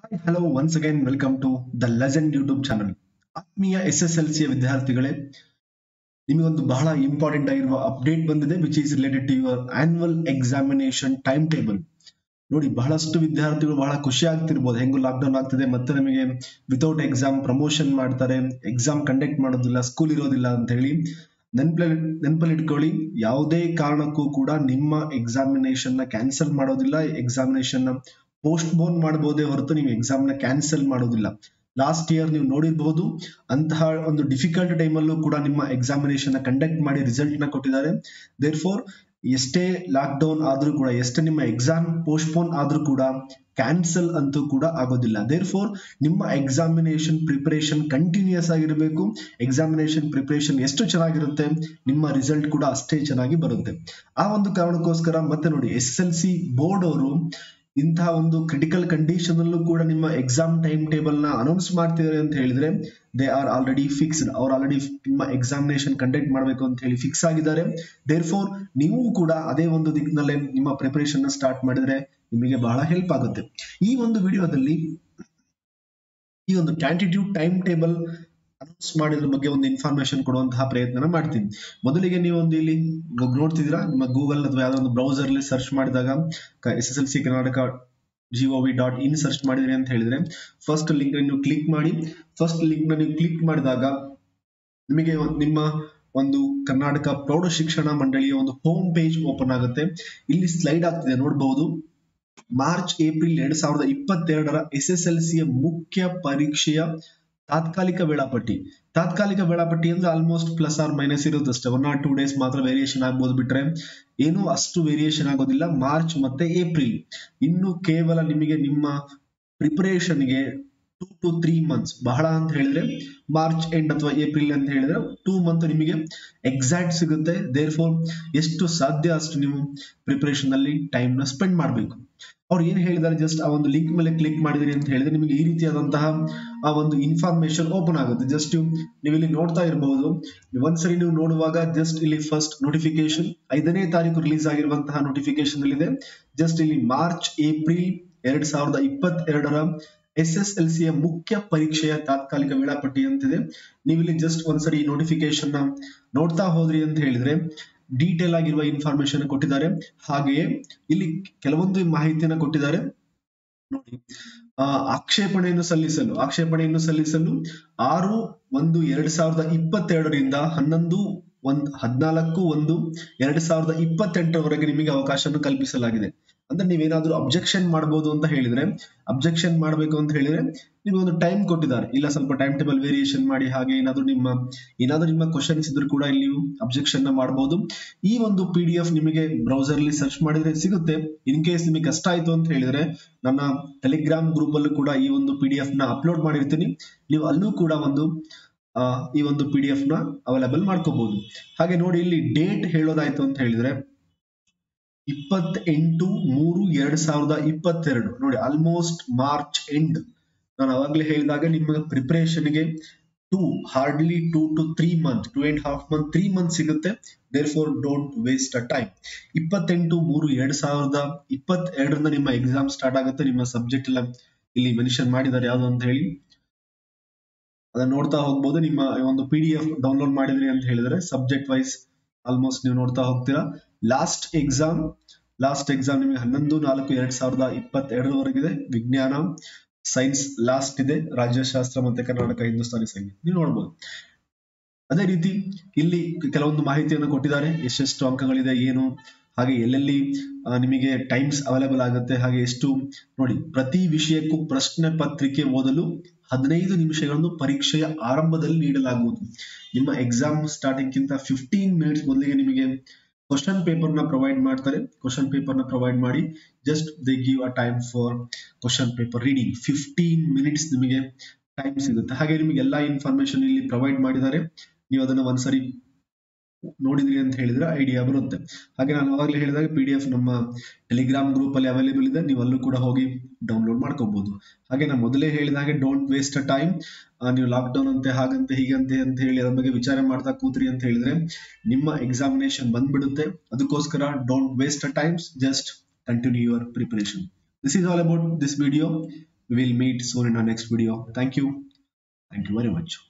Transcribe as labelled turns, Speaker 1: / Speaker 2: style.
Speaker 1: hello once again welcome to the legend YouTube channel ಆತ್ಮೀಯ S S L C ವಿದ್ಯಾರ್ಥಿಗಳೇ ನಿಮಗೊಂದು ಬಹಳ important ಆಗಿರುವ ಅಪ್ಡೇಟ್ ಬಂದಿದೆ which is related to your annual examination time table ನೋಡಿ ಬಹಳಷ್ಟು ವಿದ್ಯಾರ್ಥಿಗಳು ಬಹಳ ಖುಷಿ ಆಗ್ತಿರ್ಬೋದು ಹೆಂಗು ಲಾಕ್ಡೌನ್ ಆಗ್ತಿದೆ ಮತ್ತೆ ನಮಗೆ ವಿತೌಟ್ ಎಕ್ಸಾಮ್ ಪ್ರಮೋಷನ್ ಮಾಡ್ತಾರೆ ಎಕ್ಸಾಮ್ ಕಂಡಕ್ಟ್ ಮಾಡೋದಿಲ್ಲ ಸ್ಕೂಲ್ ಇರೋದಿಲ್ಲ ಅಂತ ಹೇಳಿ ನೆನ್ಪಲ್ಲಿ ನೆನಪಲ್ಲಿ ಇಟ್ಕೊಳ್ಳಿ ಯಾವುದೇ ಕಾರಣಕ್ಕೂ ಕೂಡ ನಿಮ್ಮ ಎಕ್ಸಾಮಿನೇಷನ್ ನ ಕ್ಯಾನ್ಸಲ್ ಮಾಡೋದಿಲ್ಲ ಎಕ್ಸಾಮಿನೇಷನ್ ನ ಪೋಸ್ಟ್ ಬೋನ್ ಮಾಡಬಹುದೇ ಹೊರತು ನೀವು ಎಕ್ಸಾಮ್ ನ ಕ್ಯಾನ್ಸಲ್ ಮಾಡೋದಿಲ್ಲ ಲಾಸ್ಟ್ ಇಯರ್ ನೀವು ನೋಡಿರಬಹುದು ಅಂತಹ ಒಂದು ಡಿಫಿಕಲ್ಟ್ ಟೈಮ್ ಅಲ್ಲೂ ಕೂಡ ನಿಮ್ಮ ಎಕ್ಸಾಮಿನೇಷನ್ ನ ಕಂಡಕ್ಟ್ ಮಾಡಿ ರಿಸಲ್ಟ್ ನ ಕೊಟ್ಟಿದ್ದಾರೆ ದೇರ್ ಫೋರ್ ಎಷ್ಟೇ ಲಾಕ್ ಡೌನ್ ಆದ್ರೂ ಕೂಡ ಎಷ್ಟೇ ನಿಮ್ಮ ಎಕ್ಸಾಮ್ ಪೋಸ್ಟ್ಪೋನ್ ಆದ್ರೂ ಕೂಡ ಕ್ಯಾನ್ಸಲ್ ಅಂತೂ ಕೂಡ ಆಗೋದಿಲ್ಲ ದೇರ್ ಫೋರ್ ನಿಮ್ಮ ಎಕ್ಸಾಮಿನೇಷನ್ ಪ್ರಿಪರೇಷನ್ ಕಂಟಿನ್ಯೂಸ್ ಆಗಿರಬೇಕು ಎಕ್ಸಾಮಿನೇಷನ್ ಪ್ರಿಪರೇಷನ್ ಎಷ್ಟು ಚೆನ್ನಾಗಿರುತ್ತೆ ನಿಮ್ಮ ರಿಸಲ್ಟ್ ಕೂಡ ಅಷ್ಟೇ ಚೆನ್ನಾಗಿ ಬರುತ್ತೆ ಆ ಒಂದು ಕಾರಣಕ್ಕೋಸ್ಕರ ಮತ್ತೆ ನೋಡಿ ಎಸ್ ಎಲ್ ಸಿ ಬೋರ್ಡ್ ಅವರು ಇಂತಹ ಒಂದು ಕ್ರಿಟಿಕಲ್ ಕಂಡೀಷನ್ ಅಲ್ಲೂ ಕೂಡ ನಿಮ್ಮ ಎಕ್ಸಾಮ್ ಟೈಮ್ ಟೇಬಲ್ ನ ಅನೌನ್ಸ್ ಮಾಡ್ತಿದ್ದಾರೆ ಅಂತ ಹೇಳಿದ್ರೆ ದೇ ಆರ್ ಆಲ್ರೆಡಿ ಫಿಕ್ಸ್ಡ್ ಅವ್ರು ಆಲ್ರೆಡಿ ನಿಮ್ಮ ಎಕ್ಸಾಮಿನೇಷನ್ ಕಂಡಕ್ಟ್ ಮಾಡಬೇಕು ಅಂತ ಹೇಳಿ ಫಿಕ್ಸ್ ಆಗಿದ್ದಾರೆ ದೇರ್ ಫೋರ್ ನೀವು ಕೂಡ ಅದೇ ಒಂದು ದಿಕ್ಕಿನಲ್ಲೇ ನಿಮ್ಮ ಪ್ರಿಪರೇಷನ್ ನ ಸ್ಟಾರ್ಟ್ ಮಾಡಿದ್ರೆ ನಿಮಗೆ ಬಹಳ ಹೆಲ್ಪ್ ಆಗುತ್ತೆ ಈ ಒಂದು ವಿಡಿಯೋದಲ್ಲಿ ಈ ಒಂದು ಕ್ಯಾಂಟಿಟ್ಯೂಡ್ ಟೈಮ್ ಟೇಬಲ್ ಅನೌನ್ಸ್ ಮಾಡಿದ್ರ ಬಗ್ಗೆ ಒಂದು ಇನ್ಫಾರ್ಮೇಶನ್ ಕೊಡುವಂತಹ ಪ್ರಯತ್ನ ಮಾಡ್ತೀನಿ ಮೊದಲಿಗೆ ನೀವು ಒಂದು ಇಲ್ಲಿ ನೋಡ್ತಿದ್ದೀರಾ ನಿಮ್ಮ ಗೂಗಲ್ ಅಥವಾ ಯಾವ್ದೋ ಒಂದು ಬ್ರೌಸರ್ ಅಲ್ಲಿ ಸರ್ಚ್ ಮಾಡಿದಾಗ S S L C Karnataka G O V dot in search ಮಾಡಿದ್ರಿ ಅಂತ ಹೇಳಿದ್ರೆ ಫಸ್ಟ್ ಲಿಂಕ್ ನೀವು ಕ್ಲಿಕ್ ಮಾಡಿ ಫಸ್ಟ್ ಲಿಂಕ್ ನ ನೀವು ಕ್ಲಿಕ್ ಮಾಡಿದಾಗ ನಿಮಗೆ ನಿಮ್ಮ ಒಂದು ಕರ್ನಾಟಕ ಪ್ರೌಢ ಶಿಕ್ಷಣ ಮಂಡಳಿಯ ಒಂದು ಹೋಮ್ ಪೇಜ್ ಓಪನ್ ಆಗುತ್ತೆ ಇಲ್ಲಿ ಸ್ಲೈಡ್ ಆಗ್ತಿದೆ ನೋಡಬಹುದು ಮಾರ್ಚ್ ಏಪ್ರಿಲ್ ಎರಡ್ ಸಾವಿರದ ಇಪ್ಪತ್ತೆರಡರ ಎಸ್ ಎಸ್ ಎಲ್ ಸಿಯ ಮುಖ್ಯ ಪರೀಕ್ಷೆಯ ತಾತ್ಕಾಲಿಕ ವೇಳಾಪಟ್ಟಿ ತಾತ್ಕಾಲಿಕ ವೇಳಾಪಟ್ಟಿ ಅಂದ್ರೆ ಆಲ್ಮೋಸ್ಟ್ ಪ್ಲಸ್ ಆರ್ ಮೈನಸ್ ಇರುತ್ತೆ ಅಷ್ಟೇ ಒನ್ ಆರ್ ಟೂ ಡೇಸ್ ಮಾತ್ರ ವೇರಿಯೇಷನ್ ಆಗ್ಬೋದು ಬಿಟ್ರೆ ಏನು ಅಷ್ಟು ವೇರಿಯೇಷನ್ ಆಗೋದಿಲ್ಲ ಮಾರ್ಚ್ ಮತ್ತೆ ಏಪ್ರಿಲ್ ಇನ್ನು ಕೇವಲ ನಿಮಗೆ ನಿಮ್ಮ ಪ್ರಿಪರೇಷನ್ಗೆ ಟೂ ಟು ತ್ರೀ ಮಂತ್ಸ್ ಬಹಳ ಅಂತ ಹೇಳಿದ್ರೆ ಮಾರ್ಚ್ ಎಂಡ್ ಅಥವಾ ಏಪ್ರಿಲ್ ಅಂತ ಹೇಳಿದ್ರೆ ಟೂ ಮಂತ್ ನಿಮಗೆ ಎಕ್ಸಾಕ್ಟ್ ಸಿಗುತ್ತೆ ದೇರ್ ಫೋರ್ ಎಷ್ಟು ಸಾಧ್ಯ ಅಷ್ಟು ನೀವು ಪ್ರಿಪರೇಷನ್ ಅಲ್ಲಿ ಟೈಮ್ ನ ಸ್ಪೆಂಡ್ ಮಾಡಬೇಕು ಅವ್ರು ಏನ್ ಹೇಳಿದ್ದಾರೆ ಜಸ್ಟ್ ಆ ಒಂದು ಲಿಂಕ್ ಮೇಲೆ ಕ್ಲಿಕ್ ಮಾಡಿದ್ರಿ ಅಂತ ಹೇಳಿದ್ರೆ ನಿಮಗೆ ಈ ರೀತಿಯಾದಂತಹ ಆ ಒಂದು ಇನ್ಫಾರ್ಮೇಶನ್ ಓಪನ್ ಆಗುತ್ತೆ ಜಸ್ಟ್ ನೀವು ಇಲ್ಲಿ ನೋಡ್ತಾ ಇರಬಹುದು ಒಂದ್ಸರಿ ನೀವು ನೋಡುವಾಗ ಜಸ್ಟ್ ಇಲ್ಲಿ ಫಸ್ಟ್ ನೋಟಿಫಿಕೇಶನ್ ಐದನೇ ತಾರೀಕು ರಿಲೀಸ್ ಆಗಿರುವಂತಹ ನೋಟಿಫಿಕೇಶನ್ ಇದೆ ಜಸ್ಟ್ ಇಲ್ಲಿ ಮಾರ್ಚ್ ಏಪ್ರಿಲ್ ಎರಡ್ ಸಾವಿರದ ಇಪ್ಪತ್ತೆರಡರ ಎಸ್ ಎಸ್ ಎಲ್ ಸಿಯ ಮುಖ್ಯ ಪರೀಕ್ಷೆಯ ತಾತ್ಕಾಲಿಕ ವೇಳಾಪಟ್ಟಿ ಅಂತಿದೆ ನೀವು ಇಲ್ಲಿ ಜಸ್ಟ್ ಒಂದ್ಸರಿ ಈ ನೋಟಿಫಿಕೇಶನ್ ನ ನೋಡ್ತಾ ಹೋದ್ರಿ ಅಂತ ಹೇಳಿದ್ರೆ ಡೀಟೇಲ್ ಆಗಿರುವ ಇನ್ಫಾರ್ಮೇಶನ್ ಕೊಟ್ಟಿದ್ದಾರೆ ಹಾಗೆಯೇ ಇಲ್ಲಿ ಕೆಲವೊಂದು ಮಾಹಿತಿಯನ್ನು ಕೊಟ್ಟಿದ್ದಾರೆ ನೋಡಿ ಆ ಆಕ್ಷೇಪಣೆಯನ್ನು ಸಲ್ಲಿಸಲು ಆಕ್ಷೇಪಣೆಯನ್ನು ಸಲ್ಲಿಸಲು ಆರು ಒಂದು ಎರಡ್ ಸಾವಿರದ ಇಪ್ಪತ್ತೆರಡರಿಂದ ಹನ್ನೊಂದು ಒಂದ್ ಹದಿನಾಲ್ಕು ಒಂದು ಎರಡ್ ಸಾವಿರದ ಇಪ್ಪತ್ತೆಂಟರವರೆಗೆ ನಿಮಗೆ ಅವಕಾಶವನ್ನು ಕಲ್ಪಿಸಲಾಗಿದೆ ಅಂದ್ರೆ ನೀವೇನಾದ್ರೂ ಅಬ್ಜೆಕ್ಷನ್ ಮಾಡಬಹುದು ಅಂತ ಹೇಳಿದ್ರೆ ಅಬ್ಜೆಕ್ಷನ್ ಮಾಡಬೇಕು ಅಂತ ಹೇಳಿದ್ರೆ ನಿಮಗೆ ಒಂದು ಟೈಮ್ ಕೊಟ್ಟಿದ್ದಾರೆ ಇಲ್ಲ ಸ್ವಲ್ಪ ಟೈಮ್ ಟೇಬಲ್ ವೇರಿಯೇಷನ್ ಮಾಡಿ ಹಾಗೆ ಏನಾದ್ರು ನಿಮ್ಮ ಏನಾದ್ರೂ ನಿಮ್ಮ ಕ್ವಶನ್ಸ್ ಇದ್ರೂ ಕೂಡ ಇಲ್ಲಿ ನೀವು ಅಬ್ಜೆಕ್ಷನ್ ನ ಮಾಡಬಹುದು ಈ ಒಂದು ಪಿ ಡಿ ಎಫ್ ನಿಮಗೆ ಬ್ರೌಸರ್ ಅಲ್ಲಿ ಸರ್ಚ್ ಮಾಡಿದ್ರೆ ಸಿಗುತ್ತೆ ಇನ್ ಕೇಸ್ ನಿಮಗೆ ಕಷ್ಟ ಆಯ್ತು ಅಂತ ಹೇಳಿದ್ರೆ ನನ್ನ ಟೆಲಿಗ್ರಾಮ್ ಗ್ರೂಪ್ ಅಲ್ಲೂ ಕೂಡ ಈ ಒಂದು ಪಿ ಡಿ ಎಫ್ ನ ಅಪ್ಲೋಡ್ ಮಾಡಿರ್ತೀನಿ ನೀವು ಅಲ್ಲೂ ಕೂಡ ಒಂದು ಈ ಒಂದು ಪಿ ಡಿ ಎಫ್ ನ ಅವೈಲಬಲ್ ಮಾಡ್ಕೋಬಹುದು ಹಾಗೆ ನೋಡಿ ಇಲ್ಲಿ ಡೇಟ್ ಹೇಳೋದಾಯ್ತು ಅಂತ ಹೇಳಿದ್ರೆ ಇಪ್ಪತ್ತೆಂಟು ಮೂರು ಎರಡ್ ಸಾವಿರದ ಇಪ್ಪತ್ತೆರಡು ನೋಡಿ ಆಲ್ಮೋಸ್ಟ್ ಮಾರ್ಚ್ ಎಂಡ್ ನಾನು ಅವಾಗ್ಲೇ ಹೇಳಿದಾಗ ನಿಮ್ಮ ಪ್ರಿಪರೇಷನ್ಗೆ two hardly two to three month two and half month three month ಸಿಗುತ್ತೆ therefore don't waste a time ಇಪ್ಪತ್ತೆಂಟು ಮೂರು ಎರಡ್ ಸಾವಿರದ ಇಪ್ಪತ್ತೆರಡರಿಂದ ನಿಮ್ಮ ಎಕ್ಸಾಮ್ ಸ್ಟಾರ್ಟ್ ಆಗುತ್ತೆ ನಿಮ್ಮ ಸಬ್ಜೆಕ್ಟ್ ಎಲ್ಲ ಇಲ್ಲಿ ಮೆನ್ಷನ್ ಮಾಡಿದ್ದಾರೆ ಯಾವ್ದು ಅಂತ ಹೇಳಿ ಅದನ್ನ ನೋಡ್ತಾ ಹೋಗ್ಬೋದು ನಿಮ್ಮ ಒಂದು ಪಿ ಡಿ ಎಫ್ ಡೌನ್ಲೋಡ್ ಮಾಡಿದ್ರಿ ಅಂತ ಹೇಳಿದ್ರೆ ಸಬ್ಜೆಕ್ಟ್ ವೈಸ್ ಆಲ್ಮೋಸ್ಟ್ ನೀವು ನೋಡ್ತಾ ಹೋಗ್ತೀರಾ ಲಾಸ್ಟ್ ಎಕ್ಸಾಮ್ ಲಾಸ್ಟ್ ಎಕ್ಸಾಮ್ ನಿಮಗೆ ಹನ್ನೊಂದು ನಾಲ್ಕು ಎರಡ್ ಸಾವಿರದ ಇಪ್ಪತ್ತೆರಡರವರೆಗಿದೆ ವಿಜ್ಞಾನ ಸೈನ್ಸ್ ಲಾಸ್ಟ್ ಇದೆ ರಾಜ್ಯಶಾಸ್ತ್ರ ಮತ್ತೆ ಕರ್ನಾಟಕ ಹಿಂದೂಸ್ತಾನಿ ಸಂಗೀತ ನೀವು ನೋಡ್ಬೋದು ಅದೇ ರೀತಿ ಇಲ್ಲಿ ಕೆಲವೊಂದು ಮಾಹಿತಿಯನ್ನು ಕೊಟ್ಟಿದ್ದಾರೆ ಎಷ್ಟೆಷ್ಟು ಅಂಕಗಳಿದೆ ಏನು ಹಾಗೆ ಎಲ್ಲೆಲ್ಲಿ ನಿಮಗೆ ಟೈಮ್ಸ್ ಅವೈಲೇಬಲ್ ಆಗುತ್ತೆ ಹಾಗೆ ಎಷ್ಟು ನೋಡಿ ಪ್ರತಿ ವಿಷಯಕ್ಕೂ ಪ್ರಶ್ನೆ ಪತ್ರಿಕೆ ಓದಲು ಹದಿನೈದು ನಿಮಿಷಗಳನ್ನು ಪರೀಕ್ಷೆಯ ಆರಂಭದಲ್ಲಿ ನೀಡಲಾಗುವುದು ನಿಮ್ಮ ಎಕ್ಸಾಮ್ ಸ್ಟಾರ್ಟಿಂಗ್ ಗಿಂತ ಫಿಫ್ಟೀನ್ ಮಿನಿಟ್ಸ್ ಮೊದಲಿಗೆ ನಿಮಗೆ ಕ್ವಶನ್ ಪೇಪರ್ ನ ಪ್ರೊವೈಡ್ ಮಾಡ್ತಾರೆ ಕ್ವಶನ್ ಪೇಪರ್ ನ ಪ್ರೊವೈಡ್ ಮಾಡಿ just they give a time for question paper reading fifteen minutes ನಿಮಗೆ ಟೈಮ್ ಸಿಗುತ್ತೆ ಹಾಗೆ ನಿಮಗೆ ಎಲ್ಲಾ ಇನ್ಫಾರ್ಮೇಶನ್ ಇಲ್ಲಿ ಪ್ರೊವೈಡ್ ಮಾಡಿದ್ದಾರೆ ನೀವು ಅದನ್ನ ಒಂದ್ಸರಿ ನೋಡಿದ್ರಿ ಅಂತ ಹೇಳಿದ್ರೆ ಐಡಿಯಾ ಬರುತ್ತೆ ಹಾಗೆ ನಾನು ಅವಾಗಲೇ ಹೇಳಿದಾಗ ಪಿ ಡಿ ಎಫ್ ನಮ್ಮ ಟೆಲಿಗ್ರಾಮ್ ಗ್ರೂಪ್ ಅಲ್ಲಿ ಅವೈಲೇಬಲ್ ಇದೆ ನೀವು ಅಲ್ಲೂ ಕೂಡ ಹೋಗಿ ಡೌನ್ಲೋಡ್ ಮಾಡ್ಕೋಬಹುದು ಹಾಗೆ ನಾನು ಮೊದಲೇ ಹೇಳಿದ ಹಾಗೆ ಡೋಂಟ್ ವೇಸ್ಟ್ ಅ ಟೈಮ್ ನೀವು ಲಾಕ್ ಡೌನ್ ಅಂತೆ ಹಾಗಂತೆ ಹೀಗಂತೆ ಅಂತ ಹೇಳಿ ಅದ್ರ ಬಗ್ಗೆ ವಿಚಾರ ಮಾಡ್ತಾ ಕೂತ್ರಿ ಅಂತ ಹೇಳಿದ್ರೆ ನಿಮ್ಮ ಎಕ್ಸಾಮಿನೇಷನ್ ಬಂದ್ಬಿಡುತ್ತೆ ಅದಕ್ಕೋಸ್ಕರ don't waste a times just continue your preparation this is all about this video we will meet soon in our next video thank you thank you very much